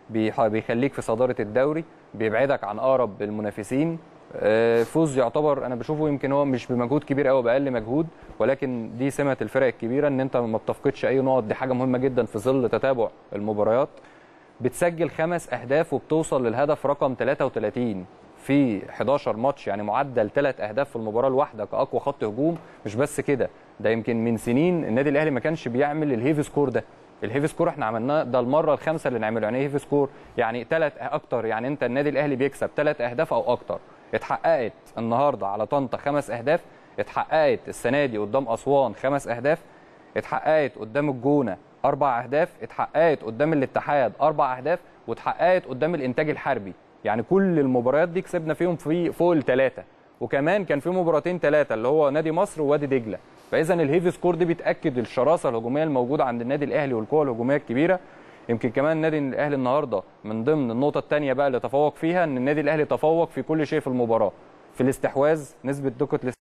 بيح- بيخليك في صداره الدوري بيبعدك عن اقرب المنافسين آه، فوز يعتبر انا بشوفه يمكن هو مش بمجهود كبير قوي باقل مجهود ولكن دي سمه الفرق الكبيره ان انت ما بتفقدش اي نقط دي حاجه مهمه جدا في ظل تتابع المباريات بتسجل خمس اهداف وبتوصل للهدف رقم 33 في 11 ماتش يعني معدل ثلاث اهداف في المباراه الواحده كاقوى خط هجوم مش بس كده ده يمكن من سنين النادي الاهلي ما كانش بيعمل الهيفي سكور ده الهيفي سكور احنا عملناه ده المره الخامسه اللي نعمله يعني ايه هيفي سكور يعني ثلاث اكتر يعني انت النادي الاهلي بيكسب ثلاث اهداف او اكتر اتحققت النهارده على طنطا خمس اهداف اتحققت السنه دي قدام اسوان خمس اهداف اتحققت قدام الجونه اربع اهداف اتحققت قدام الاتحاد اربع اهداف واتحققت قدام الانتاج الحربي يعني كل المباريات دي كسبنا فيهم في فوق الثلاثه وكمان كان في مباراتين ثلاثه اللي هو نادي مصر ووادي دجله فاذا الهيفي سكور دي بتاكد الشراسه الهجوميه الموجوده عند النادي الاهلي والقوه الهجوميه الكبيره يمكن كمان النادي الاهلي النهارده من ضمن النقطه الثانيه بقى اللي تفوق فيها ان النادي الاهلي تفوق في كل شيء في المباراه في الاستحواذ نسبه دقه